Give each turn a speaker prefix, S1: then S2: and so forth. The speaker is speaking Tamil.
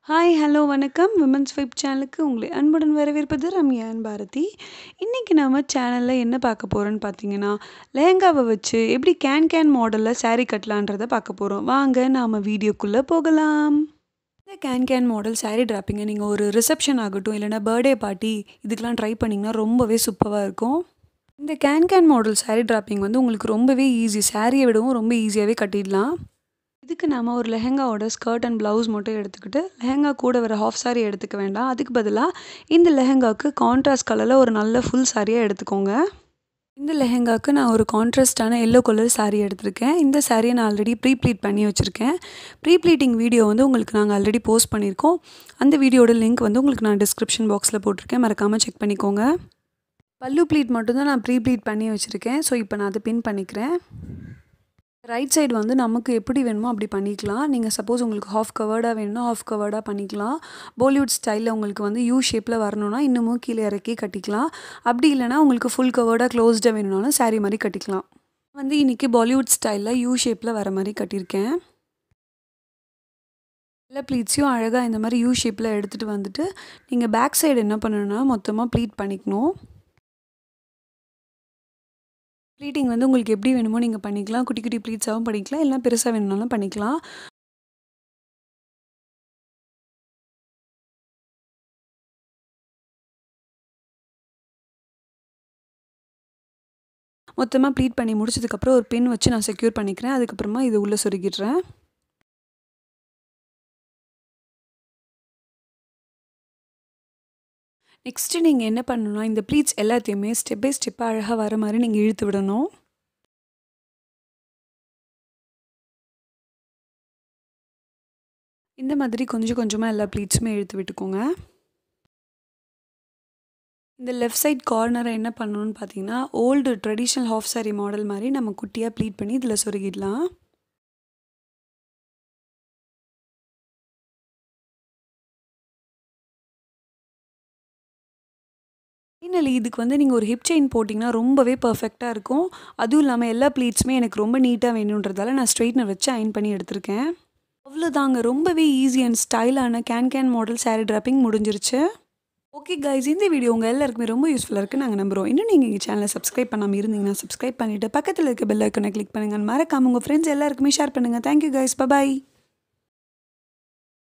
S1: ஹாய் ஹலோ வணக்கம் விமன்ஸ் வைப் சேனலுக்கு உங்களை அன்புடன் வரவேற்பது ரம்யா அண்ட் பாரதி இன்றைக்கி நம்ம சேனலில் என்ன பார்க்க போகிறோன்னு பார்த்தீங்கன்னா லெஹங்காவை வச்சு எப்படி கேன் கேன் மாடலில் saree கட்டலான்றதை பார்க்க போகிறோம் வாங்க நாம் வீடியோக்குள்ளே போகலாம் இந்த கேன் கேன் மாடல் saree டிராப்பிங்க நீங்கள் ஒரு ரிசப்ஷன் ஆகட்டும் இல்லைனா பர்த்டே பார்ட்டி இதுக்கெலாம் ட்ரை பண்ணிங்கன்னா ரொம்பவே சூப்பராக இருக்கும் இந்த can can model saree draping வந்து உங்களுக்கு ரொம்பவே ஈஸி சாரியை விடவும் ரொம்ப ஈஸியாகவே கட்டிடலாம் இதுக்கு நாம ஒரு லெஹெங்காவோட ஸ்கர்ட் அண்ட் ப்ளவுஸ் மட்டும் எடுத்துக்கிட்டு லெஹெங்கா கூட வர ஹாஃப் saree எடுத்துக்க வேண்டாம் அதுக்கு பதிலாக இந்த லெஹெங்காவுக்கு கான்ட்ராஸ்ட் கலரில் ஒரு நல்ல ஃபுல் சாரியாக எடுத்துக்கோங்க இந்த லெஹெங்காவுக்கு நான் ஒரு கான்ட்ராஸ்டான எல்லோ கலர் saree எடுத்திருக்கேன் இந்த சாரியை நான் ஆல்ரெடி ப்ரீ ப்ளீட் பண்ணி வச்சுருக்கேன் ப்ரீ ப்ளீட்டிங் வீடியோ வந்து உங்களுக்கு நாங்கள் ஆல்ரெடி போஸ்ட் பண்ணியிருக்கோம் அந்த வீடியோட லிங்க் வந்து உங்களுக்கு நான் டிஸ்கிரிப்ஷன் பாக்ஸில் போட்டிருக்கேன் மறக்காமல் செக் பண்ணிக்கோங்க பல்லு ப்ளீட் மட்டும்தான் நான் ப்ரீ ப்ளீட் பண்ணி வச்சுருக்கேன் ஸோ இப்போ நான் அதை பின் பண்ணிக்கிறேன் ரைட் சைடு வந்து நமக்கு எப்படி வேணுமோ அப்படி பண்ணிக்கலாம் நீங்கள் சப்போஸ் உங்களுக்கு ஹாஃப் கவர்டாக வேணும்னா ஹாஃப் கவர்டாக பண்ணிக்கலாம் பாலிவுட் ஸ்டைலில் உங்களுக்கு வந்து யூ ஷேப்பில் வரணும்னா இன்னமும் கீழே இறக்கி கட்டிக்கலாம் அப்படி இல்லைனா உங்களுக்கு ஃபுல் கவர்டாக க்ளோஸ்டாக வேணும்னாலும் saree மாதிரி கட்டிக்கலாம் வந்து இன்றைக்கி பாலிவுட் ஸ்டைலில் யூ ஷேப்பில் வர மாதிரி கட்டியிருக்கேன் எல்லா ப்ளீட்ஸையும் அழகாக இந்த மாதிரி யூ ஷேப்பில் எடுத்துகிட்டு வந்துட்டு நீங்கள் பேக் சைடு என்ன பண்ணணும்னா மொத்தமாக ப்ளீட் பண்ணிக்கணும் ப்ளீட்டிங் வந்து உங்களுக்கு எப்படி வேணுமோ நீங்கள் பண்ணிக்கலாம் குட்டி குட்டி ப்ளீட்ஸாகவும் பண்ணிக்கலாம் இல்லை பெருசாக வேணும்னாலும் பண்ணிக்கலாம் மொத்தமாக ப்ளீட் பண்ணி முடிச்சதுக்கப்புறம் ஒரு பின் வச்சு நான் செக்யூர் பண்ணிக்கிறேன் அதுக்கப்புறமா இது உள்ளே சொருகிடுறேன் நெக்ஸ்ட்டு நீங்கள் என்ன பண்ணணும்னா இந்த ப்ளீட்ஸ் எல்லாத்தையுமே ஸ்டெப் பை ஸ்டெப்பாக அழகாக வர மாதிரி நீங்கள் இழுத்து விடணும் இந்த மாதிரி கொஞ்சம் கொஞ்சமாக எல்லா ப்ளீட்ஸுமே இழுத்து விட்டுக்கோங்க இந்த லெஃப்ட் சைட் கார்னரை என்ன பண்ணணும்னு பார்த்தீங்கன்னா old traditional half sari model மாதிரி நம்ம குட்டியாக ப்ளீட் பண்ணி இதில் சொருகிடலாம் ஃபைனலி இதுக்கு வந்து நீங்கள் ஒரு ஹிப் செயின் போட்டிங்கன்னா ரொம்பவே பர்ஃபெக்டாக இருக்கும் அதுவும் இல்லாமல் எல்லா ப்ளீட்ஸுமே எனக்கு ரொம்ப நீட்டாக வேணுன்றதால நான் ஸ்ட்ரெயிட்னர் வச்சு அயன் பண்ணி எடுத்திருக்கேன் அவ்வளோதாங்க ரொம்பவே ஈஸி அண்ட் ஸ்டைலான can can model saree draping முடிஞ்சிருச்சு ஓகே கைஸ் இந்த வீடியோ உங்கள் எல்லாருக்குமே ரொம்ப யூஸ்ஃபுல்லாக இருக்குது நாங்கள் நம்புகிறோம் இன்னும் நீங்கள் எங்கள் சேனலை சப்ஸ்கிரைப் பண்ணாமல் இருந்தீங்கன்னா சப்ஸ்கிரைப் பண்ணிவிட்டு பக்கத்தில் இருக்க பெல் ஐக்கனை கிளிக் பண்ணுங்கள் மறக்காம உங்கள் ஃப்ரெண்ட்ஸ் எல்லாருக்குமே ஷேர் பண்ணுங்கள் தேங்க்யூ கைஸ் பபாய்